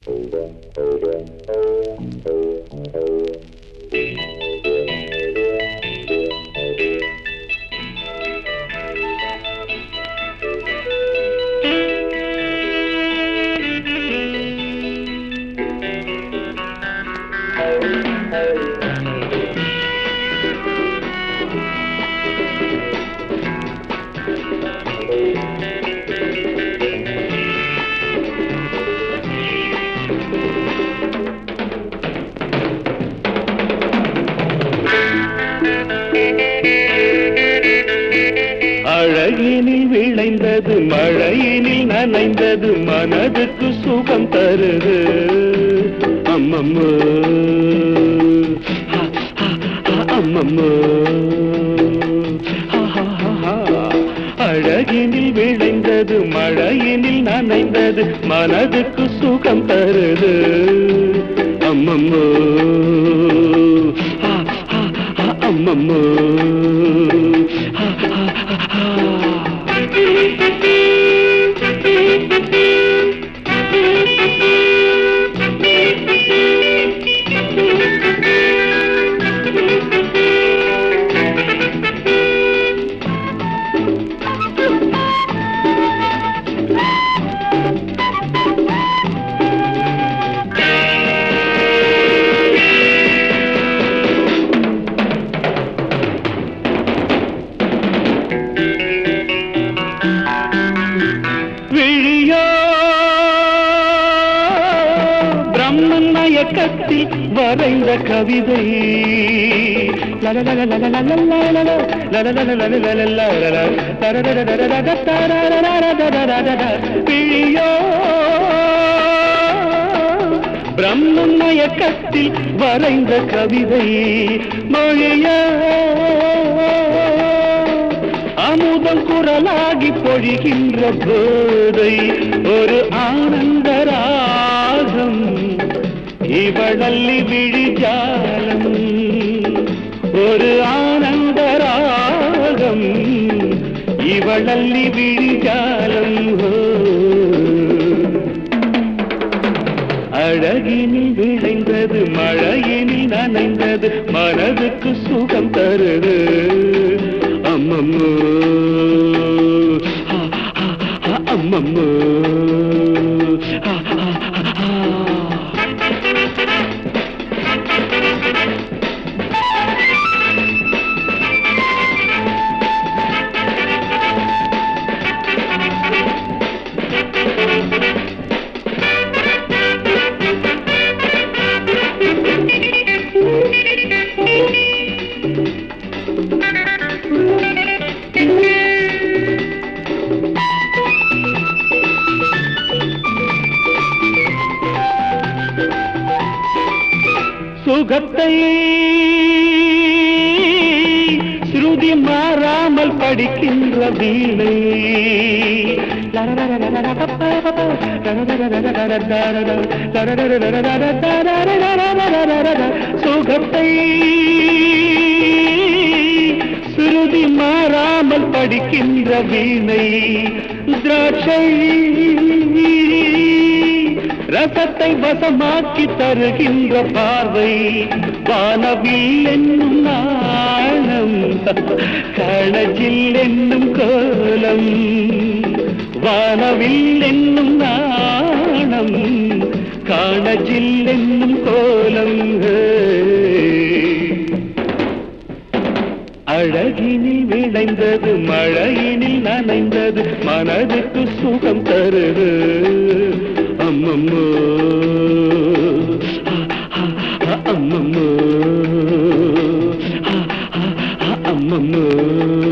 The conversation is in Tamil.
அழகினில் விளைந்தது மழையினில் நனைந்தது மனதுக்கு சுகம் தருது அம்மம்மோ ஹா, ஹா, ஹா, அம்மம்மோ ஹா, ஹா, ஹா, ஹா. அழகினில் விளைந்தது மழையினில் நனைந்தது மனதுக்கு சுகம் தருது அம்மம்மோ ஹா, ஹா, ஹா, அம்மம்மோ ஹா, ஹா, ஹா, ஹா. விழியோ பிரம்மன் மயக்கத்தில் வரைந்த கவிதை விழியோ பிரம்மன் மயக்கத்தில் வரைந்த கவிதை மொழியோ அமுதம் குரலாகி பொழிகின்ற போதை ஒரு ஆனந்த ராகம் இவளல்லி விழிஜாலம் ஒரு ஆனந்த ராகம் இவளல்லி விழிஜாலம் ஓ. அழகினில் விளைந்தது மழையினில் நனைந்தது மனதுக்கு சுகம் தருது அம்மம்மோ ஹா, ஹா, ஹா, அம்மம்மோ ஹா, ஹா, ஹா, ஹா. சுகத்தை ஸ்ருதி மாறாமல் படிக்கின்ற வீணை சுகத்தை ஸ்ருதி மாறாமல் படிக்கின்ற வீணை திராட்சை ரசத்தை வசமாக்கி தருகின்ற பார்வை வானவில் என்னும் நாணம் கணஜில் என்னும் கோலம் வானவில் என்னும் நாணம் காணஜில் என்னும் கோலம் அழகினில் விளைந்தது மழையினில் நனைந்தது மனதுக்கு சுகம் தருது அம்மம்மோ ஆ, ஆ, ஆ, அம்மம்மோ ஆ, ஆ, ஆ, அம்மம்மோ